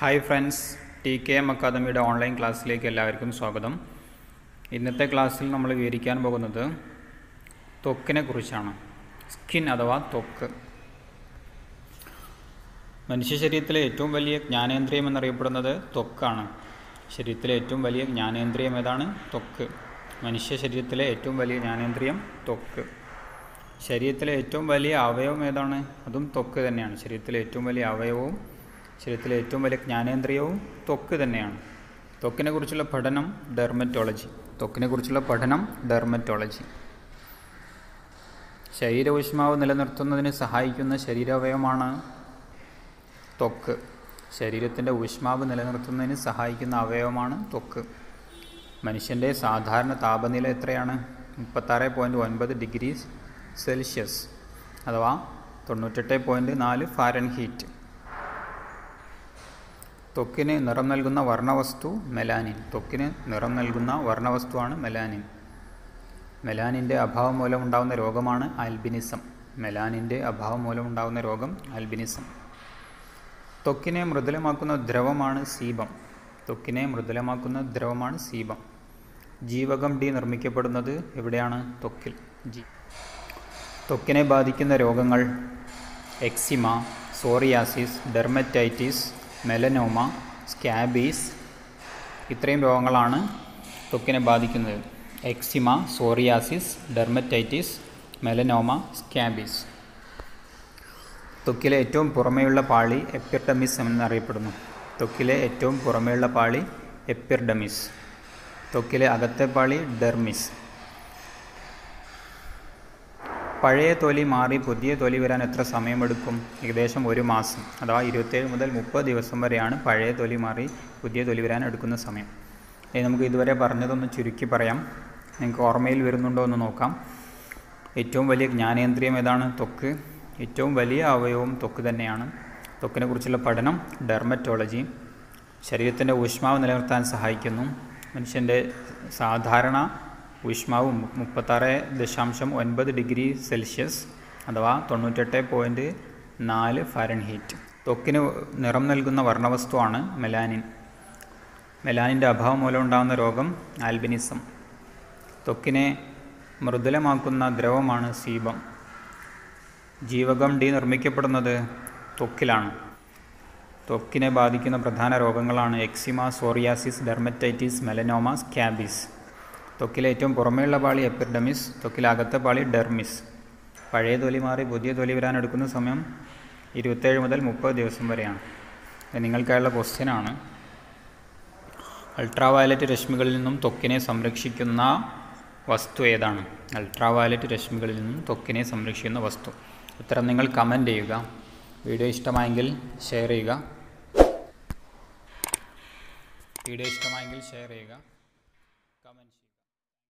hi friends T K M അക്കാദമിയുടെ online ക്ലാസ്സിലേക്ക് എല്ലാവർക്കും സ്വാഗതം ഇന്നത്തെ ക്ലാസ്സിൽ നമ്മൾ വിവരിക്കാൻ പോകുന്നത് ത്വക്കിനെ കുറിച്ചാണ് സ്കിൻ അഥവാ ത്വക്ക് മനുഷ്യ ശരീരത്തിലെ ഏറ്റവും വലിയ ജ്ഞാനേന്ദ്രിയം എന്നറിയപ്പെടുന്നത് ത്വക്കാണ് ശരീരത്തിലെ ഏറ്റവും വലിയ ജ്ഞാനേന്ദ്രിയം ഏതാണ് ത്വക്ക് മനുഷ്യ ശരീരത്തിലെ ഏറ്റവും വലിയ ജ്ഞാനേന്ദ്രിയം ത്വക്ക് ശരീരത്തിലെ ഏറ്റവും വലിയ അവയവം ഏതാണ് അതും ത്വക്ക് തന്നെയാണ് ശരീരത്തിലെ ഏറ്റവും വലിയ അവയവവും ശരീരത്തിലെ ഏറ്റവും വലിയ ജ്ഞാനേന്ദ്രിയവും ത്വക്ക് തന്നെയാണ് ത്വക്കിനെ കുറിച്ചുള്ള പഠനം ഡെർമറ്റോളജി ത്വക്കിനെ കുറിച്ചുള്ള പഠനം ഡെർമറ്റോളജി ശരീര ഊഷ്മാവ് നിലനിർത്തുന്നതിന് സഹായിക്കുന്ന ശരീരാവയവമാണ് ത്വക്ക് ശരീരത്തിൻ്റെ ഊഷ്മാവ് നിലനിർത്തുന്നതിന് സഹായിക്കുന്ന അവയവമാണ് ത്വക്ക് മനുഷ്യൻ്റെ സാധാരണ താപനില എത്രയാണ് മുപ്പത്താറ് പോയിൻറ്റ് ഒൻപത് ഡിഗ്രി സെൽഷ്യസ് അഥവാ തൊണ്ണൂറ്റെട്ട് പോയിൻറ്റ് നാല് ഫാരൻ ഹീറ്റ് ത്വക്കിന് നിറം നൽകുന്ന വർണ്ണവസ്തു മെലാനിൻ ത്വക്കിന് നിറം നൽകുന്ന വർണ്ണവസ്തുവാണ് മെലാനിൻ മെലാനിൻ്റെ അഭാവം മൂലമുണ്ടാകുന്ന രോഗമാണ് ആൽബിനിസം മെലാനിൻ്റെ അഭാവം മൂലമുണ്ടാകുന്ന രോഗം ആൽബിനിസം ത്വക്കിനെ മൃദുലമാക്കുന്ന ദ്രവമാണ് സീബം ത്വക്കിനെ മൃദുലമാക്കുന്ന ദ്രവമാണ് സീബം ജീവകം ഡി നിർമ്മിക്കപ്പെടുന്നത് എവിടെയാണ് ത്വക്കിൽ ജി ത്വക്കിനെ ബാധിക്കുന്ന രോഗങ്ങൾ eczema psoriasis dermatitis melanoma scabies ഇത്രയും രോഗങ്ങളാണ് ത്വക്കിനെ ബാധിക്കുന്നത് eczema psoriasis dermatitis melanoma scabies ത്വക്കിലെ ഏറ്റവും പുറമേയുള്ള പാളി എപ്പിർഡമിസ് എന്നറിയപ്പെടുന്നു ത്വക്കിലെ ഏറ്റവും പുറമേയുള്ള പാളി എപ്പിർഡമിസ് ത്വക്കിലെ അകത്തെ പാളി ഡെർമിസ് പഴയ തൊലി മാറി പുതിയ തൊലി വരാൻ എത്ര സമയമെടുക്കും ഏകദേശം ഒരു മാസം അഥവാ ഇരുപത്തേഴ് മുതൽ മുപ്പത് ദിവസം വരെയാണ് പഴയ തൊലി മാറി പുതിയ തൊലി വരാൻ എടുക്കുന്ന സമയം ഇനി നമുക്ക് ഇതുവരെ പറഞ്ഞതൊന്ന് ചുരുക്കി പറയാം നിങ്ങൾക്ക് ഓർമ്മയിൽ വരുന്നുണ്ടോ എന്ന് നോക്കാം ഏറ്റവും വലിയ ജ്ഞാനേന്ദ്രിയം ഏതാണ് ത്വക്ക് ഏറ്റവും വലിയ അവയവവും ത്വക്ക് തന്നെയാണ് ത്വക്കിനെ കുറിച്ചുള്ള പഠനം ഡെർമറ്റോളജി ശരീരത്തിൻ്റെ ഊഷ്മാവ് നിലനിർത്താൻ സഹായിക്കുന്നു മനുഷ്യൻ്റെ സാധാരണ ഊഷ്മാവ് മുപ്പത്താറ് ദശാംശം ഒൻപത് ഡിഗ്രി സെൽഷ്യസ് അഥവാ തൊണ്ണൂറ്റെട്ട് പോയിൻറ്റ് നാല് ഫാരൻഹീറ്റ് ത്വക്കിന് നിറം നൽകുന്ന വർണ്ണവസ്തുവാണ് മെലാനിൻ മെലാനിൻ്റെ അഭാവം മൂലമുണ്ടാകുന്ന രോഗം ആൽബിനിസം ത്വക്കിനെ മൃദുലമാക്കുന്ന ദ്രവമാണ് സീബം ജീവകം ഡി നിർമ്മിക്കപ്പെടുന്നത് ത്വക്കിലാണ് ത്വക്കിനെ ബാധിക്കുന്ന പ്രധാന രോഗങ്ങളാണ് eczema psoriasis dermatitis melanoma scabies ത്വക്കിലെ ഏറ്റവും പുറമേയുള്ള പാളി എപ്പിർഡമിസ് ത്വക്കിലകത്തെ പാളി ഡെർമിസ് പഴയ തൊലി മാറി പുതിയ തൊലി വരാൻ എടുക്കുന്ന സമയം ഇരുപത്തേഴ് മുതൽ മുപ്പത് ദിവസം വരെയാണ് നിങ്ങൾക്കായുള്ള ക്വസ്റ്റ്യനാണ് അൾട്രാവയലറ്റ് രശ്മികളിൽ നിന്നും ത്വക്കിനെ സംരക്ഷിക്കുന്ന വസ്തു ഏതാണ് അൾട്രാവയലറ്റ് രശ്മികളിൽ നിന്നും ത്വക്കിനെ സംരക്ഷിക്കുന്ന വസ്തു ഉത്തരം നിങ്ങൾ കമൻറ്റ് ചെയ്യുക വീഡിയോ ഇഷ്ടമായെങ്കിൽ ഷെയർ ചെയ്യുക വീഡിയോ ഇഷ്ടമായെങ്കിൽ ഷെയർ ചെയ്യുക